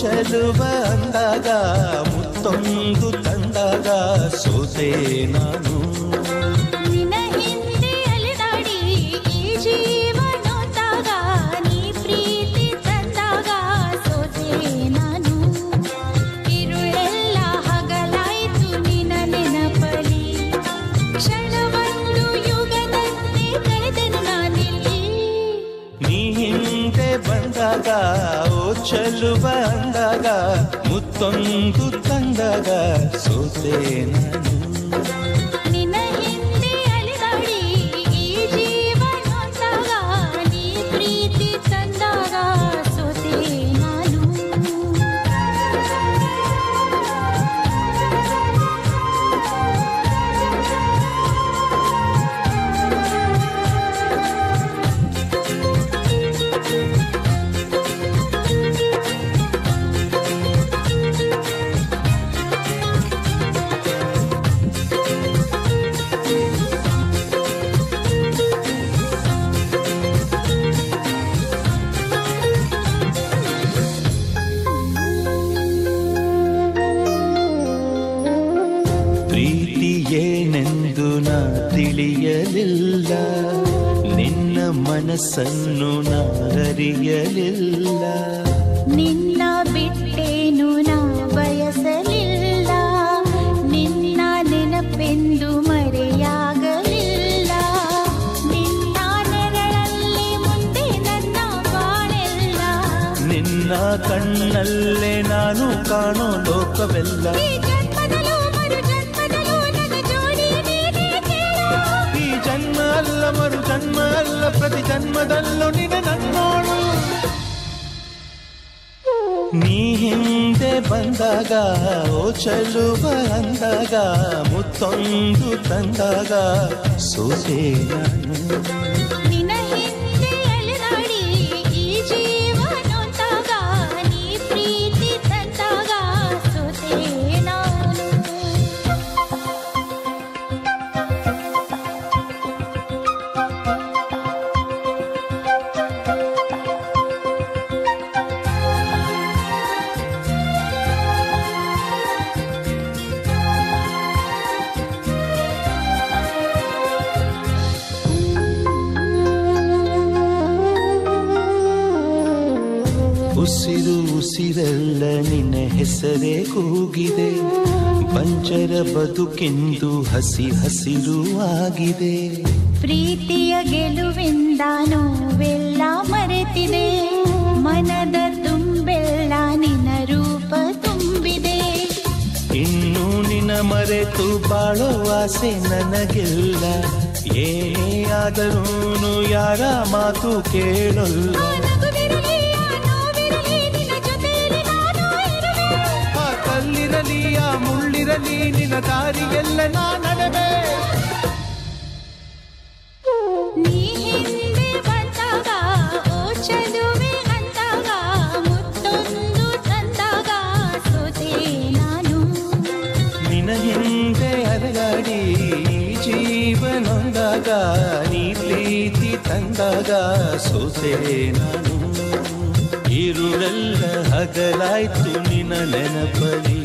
ಚೆಲುವ ಅಂದಾಗ ಮುತ್ತೊಂದು ತಂದಾಗ ಸೋತೆ ನಾನು ನಿನ್ನ ಹಿಂದೆ ಅಲೆದಾಡಿ ಈ ಜೀವ ನೋತಾಗ ನೀ ಪ್ರೀತಿ ತಂದಾಗ ಸೋತೆ ನಾನು ಇರುಳೆಲ್ಲ ಹಗಲಾಯ್ತು ನಿನ್ನ ನೆನಪಲಿ ಕ್ಷಣವೊಂದು ಯುಗದಂತೆ ಕಳೆದೆನು ನಾನಿಲ್ಲಿ ನೀ ಹಿಂದೆ ಬಂದಾಗ ಓ ಚೆಲುವ ಅಂದಾಗ ಮುತ್ತೊಂದು ತಂದಾಗ ಸೋತೆ ನಾನು ನಿನ್ನ ಹಿಂದೆ ಅಲೆದಾಡಿ ಈ ಜೀವ ನೋತಾಗ ನೀ ಪ್ರೀತಿ ತಂದಾಗ ಸೋತೆ ನಾನು ಪ್ರೀತಿ ಏನೆಂದು ನಾ ತಿಳಿಯಲಿಲ್ಲ ನಿನ್ನ ಮನಸ್ಸನ್ನು ನಾ ಅರಿಯಲಿಲ್ಲ ನಿನ್ನ ಬಿಟ್ಟೇನು ನಾ ಬಯಸಲಿಲ್ಲ ನಿನ್ನ ನೆನಪೆಂದು ಮರೆಯಾಗಲಿಲ್ಲ ನಿನ್ನ ನೆರಳಲ್ಲಿ ಮುಂದೆ ನನ್ನ ಬಾಳೆಲ್ಲ ನಿನ್ನ ಕಣ್ಣಲ್ಲೇ ನಾನು ಕಾಣೋ ಲೋಕವೆಲ್ಲ ಈ ಜನ್ಮದಲ್ಲೂ ಮರು ಜನ್ಮದಲ್ಲೂ ನನ್ನ ಜೋಡಿ ನೀನೇ ಕೇಳು ಈ ಜನ್ಮ ಅಲ್ಲ ಮರು ಜನ್ಮ ಅಲ್ಲ ಪ್ರತಿ ಜನ್ಮದಲ್ಲೂ ನಿನ್ನ ನನ್ನೋಳು ನೀ ಹಿಂದೆ ಬಂದಾಗ ಓ ಚೆಲುವ ಅಂದಾಗ ಮುತ್ತೊಂದು ತಂದಾಗ ಸೋತೆ ನಾನು ನಿನ್ನ ಹಿಂದೆ ಅಲೆದಾಡಿ ಈ ಜೀವ ನೋತಾಗ ನೀ ಪ್ರೀತಿ ತಂದಾಗ ಸೋತೆ ನಾನು ಉಸಿರು ಉಸಿರೆಲ್ಲ ನಿನ್ನ ಹೆಸರೇ ಕೂಗಿದೆ ಬಂಜರ ಬದುಕೆಂದು ಹಸಿ ಹಸಿರು ಆಗಿದೆ ಪ್ರೀತಿಯ ಗೆಲುವಿಂದ ನೋವೆಲ್ಲ ಮರೆತಿದೆ ಮನದ ತುಂಬೆಲ್ಲ ನಿನ್ನ ರೂಪ ತುಂಬಿದೆ ಇನ್ನು ನಿನ್ನ ಮರೆತು ಬಾಳೋ ಆಸೆ ನನಗಿಲ್ಲ ಏನೇ ಆದರೂ ಯಾರ ಮಾತು ಕೇಳಲ್ಲ ಆ ನಗುವಿರಲಿ, ಆ ನೋವಿರಲಿ, ನಿನ್ನ ಜೊತೆಯಲ್ಲಿ ನಾನು ಇರುವೆ. ಆ ಕಲ್ಲಿರಲಿ ಆ ಮುಳ್ಳಿರಲಿ ನಿನ್ನ ದಾರಿಯೆಲ್ಲ ನಾ ನಡೆವೆ ನೀ ಹಿಂದೆ ಬಂದಾಗ ಓ ಚಲುವೆ ಅಂದಾಗ ಮುತ್ತೊಂದು ತಂದಾಗ ಸೋತೆ ನಾನು ನಿನ್ನ ಹಿಂದೆ ಅಲಗಾಡಿ ಜೀವನೊಂದಾಗ ನೀ ಪ್ರೀತಿ ತಂದಾಗ ಸೋತೆ ನಾನು ಇರುಳೆಲ್ಲ ಹಗಲಾಯ್ತು ನಿನ್ನ ನೆನಪಲಿ